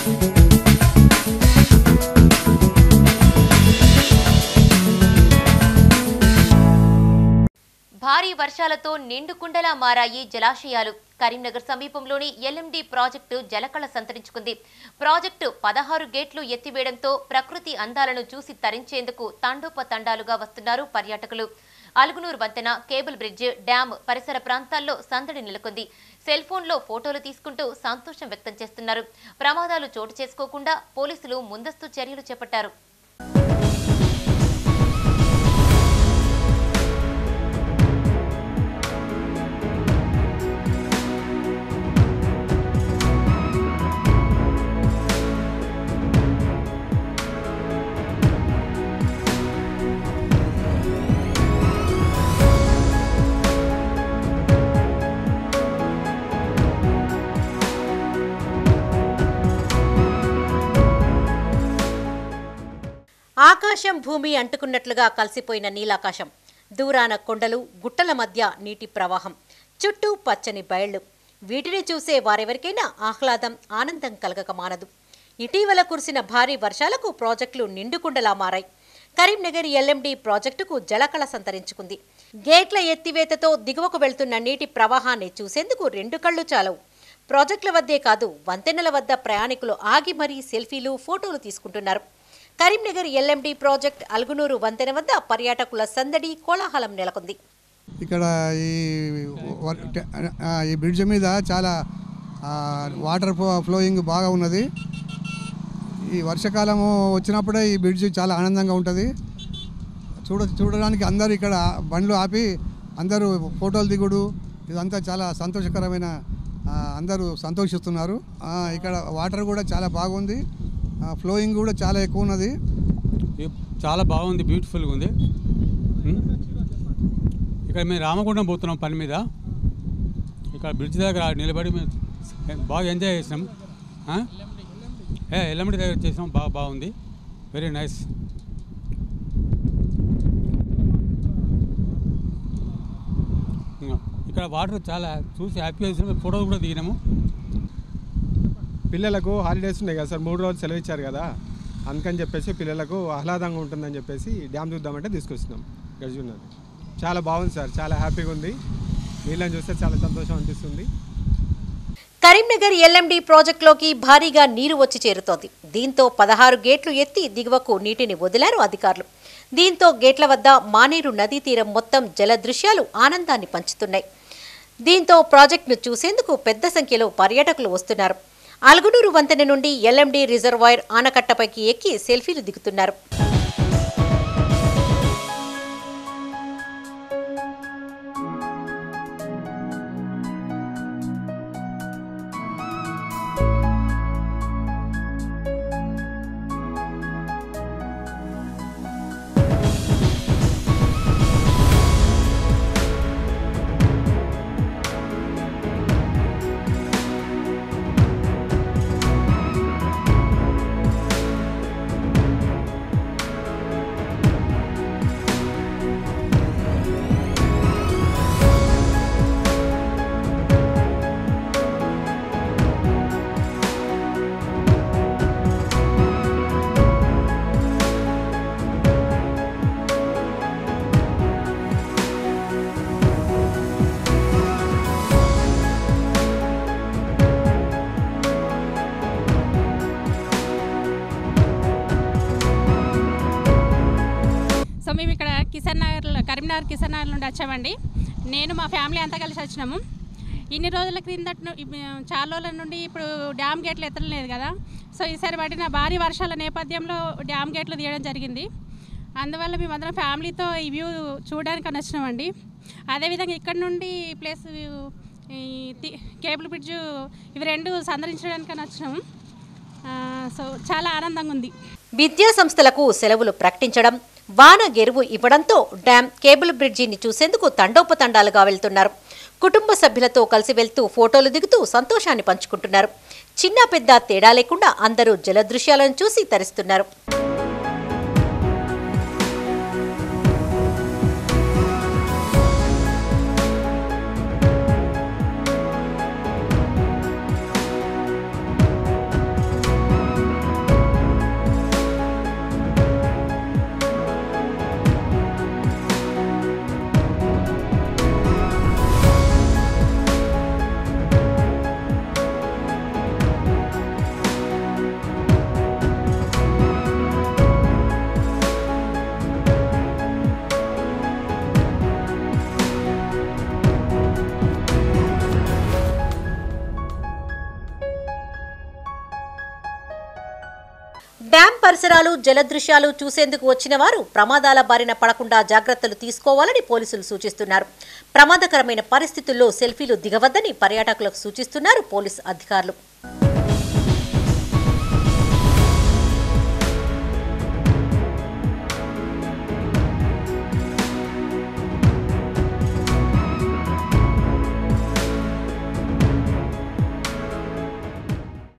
భారీ వర్షాలతో నిండుకుండలా మారాయి జలాశయాలు కరీంనగర్ సమీపంలోని ఎల్ఎండి ప్రాజెక్టు జలకళ సంతరించుకుంది ప్రాజెక్టు పదహారు గేట్లు ఎత్తివేయడంతో ప్రకృతి అందాలను చూసి తరించేందుకు తండోపతండాలుగా వస్తున్నారు పర్యాటకులు అలుగునూరు వంతెన కేబుల్ బ్రిడ్జ్ డ్యామ్ పరిసర ప్రాంతాల్లో సందడి నెలకొంది సెల్ ఫోన్లో ఫోటోలు తీసుకుంటూ సంతోషం వ్యక్తం చేస్తున్నారు ప్రమాదాలు చోటు చేసుకోకుండా పోలీసులు ముందస్తు చర్యలు చేపట్టారు ఆకాశం భూమి అంటుకున్నట్లుగా కలిసిపోయిన నీలాకాశం దూరాన కొండలు గుట్టల మధ్య నీటి ప్రవాహం చుట్టూ పచ్చని బయళ్ళు వీటిని చూసే వారెవరికైనా ఆహ్లాదం ఆనందం కలగక మానదు ఇటీవల కురిసిన భారీ వర్షాలకు ప్రాజెక్టులు నిండుకుండలా మారాయి కరీంనగర్ ఎల్ఎండి ప్రాజెక్టుకు జలకళ సంతరించుకుంది గేట్ల ఎత్తివేతతో దిగువకు వెళ్తున్న నీటి ప్రవాహాన్ని చూసేందుకు రెండు కళ్ళు చాలవు ప్రాజెక్టుల వద్దే కాదు వంతెనల వద్ద ప్రయాణికులు ఆగి మరీ సెల్ఫీలు ఫోటోలు తీసుకుంటున్నారు కరీంనగర్ ఎల్ఎండి ప్రాజెక్ట్ అల్గునూరు వంతెన వద్ద పర్యాటకుల సందడి కోలాహలం నెలకొంది ఇక్కడ ఈ వర్- ట- ఆ, ఈ బ్రిడ్జ్ మీద చాలా ఆ, వాటర్ ఫ్లో ఫ్లోయింగ్ బాగా ఉన్నది ఈ వర్షాకాలము వచ్చినప్పుడే ఈ బ్రిడ్జ్ చాలా ఆనందంగా ఉంటుంది చూడ చూడడానికి అందరూ ఇక్కడ బండ్లు ఆపి అందరూ ఫోటోలు దిగుడు ఇదంతా చాలా సంతోషకరమైన ఆ, అందరూ సంతోషిస్తున్నారు ఆ, ఇక్కడ వాటర్ కూడా చాలా బాగుంది ఫ్లోయింగ్ కూడా చాలా ఎక్కువ ఉన్నది ఇది చాలా బాగుంది బ్యూటిఫుల్గా ఉంది ఉం? ఇక్కడ మేము రామగుండం పోతున్నాం పని మీద ఇక్కడ బ్రిడ్జ్ దగ్గర నిలబడి మేము బాగా ఎంజాయ్ చేసినాం ఆ? ఏ ఎల్లమ్మడి దగ్గర చేసినాం బాగా బాగుంది వెరీ నైస్ ఇక్కడ వాటర్ చాలా చూసి హ్యాపీగా చేసినాం ఫోటోలు కూడా దిగినాము పిల్లలకు హాలిడేస్ ఉన్నాయి కదా సార్ మూడు రోజులు సెలవు ఇచ్చారు కదా అందుకని చెప్పేసి పిల్లలకు ఆహ్లాదంగా ఉంటుందని చెప్పేసి డ్యామ్ చూద్దామంటే తీసుకొచ్చినాం గడిచున్నది చాలా బాగుంది సార్ చాలా హ్యాపీగా ఉంది నీళ్ళని చూస్తే చాలా సంతోషం అనిపిస్తుంది కరీంనగర్ ఎల్ఎండి ప్రాజెక్టులోకి భారీగా నీరు వచ్చి చేరుతోంది దీంతో పదహారు గేట్లు ఎత్తి దిగువకు నీటిని వదిలారు అధికారులు దీంతో గేట్ల వద్ద మానేరు నదీ తీరం మొత్తం జల దృశ్యాలు ఆనందాన్ని పంచుతున్నాయి దీంతో ప్రాజెక్టును చూసేందుకు పెద్ద సంఖ్యలో పర్యాటకులు వస్తున్నారు అల్గునూరు వంతెన నుండి ఎల్ఎండి రిజర్వాయర్ ఆనకట్టపైకి ఎక్కి సెల్ఫీలు దిగుతున్నారు సో మేము ఇక్కడ కిషన్ నగర్ కరీంనగర్ కిషన్ నగర్ నుండి వచ్చామండి నేను మా ఫ్యామిలీ అంతా కలిసి వచ్చినాము ఇన్ని రోజుల క్రిందట ను- ఇప్- చాలా రోజుల నుండి ఇప్పుడు డ్యామ్ గేట్లు ఎత్తలేదు కదా సో ఈసారి పడిన భారీ వర్షాల నేపథ్యంలో డ్యామ్ గేట్లు తీయడం జరిగింది అందువల్ల మేమందరం ఫ్యామిలీతో ఈ వ్యూ చూడడానికి అని వచ్చినామండి అదేవిధంగా ఇక్కడ నుండి ప్లస్ ఈ తి- కేబుల్ బ్రిడ్జ్ ఇవి రెండు సందర్శించడానికి అని వచ్చినాము ఆ, సో చాలా ఆనందంగా ఉంది విద్యా సంస్థలకు సెలవులు ప్రకటించడం వాన గెరువు ఇవ్వడంతో డ్యాం కేబుల్ బ్రిడ్జిని చూసేందుకు తండోపతండాలుగా వెళ్తున్నారు కుటుంబ సభ్యులతో కలిసి వెళ్తూ ఫోటోలు దిగుతూ సంతోషాన్ని పంచుకుంటున్నారు చిన్న పెద్ద తేడా లేకుండా అందరూ జలదృశ్యాలను చూసి తరిస్తున్నారు డ్యాం పరిసరాలు జలదృశ్యాలు చూసేందుకు వచ్చిన వారు ప్రమాదాల బారిన పడకుండా జాగ్రత్తలు తీసుకోవాలని పోలీసులు సూచిస్తున్నారు ప్రమాదకరమైన పరిస్థితుల్లో సెల్ఫీలు దిగవద్దని పర్యాటకులకు సూచిస్తున్నారు పోలీసు అధికారులు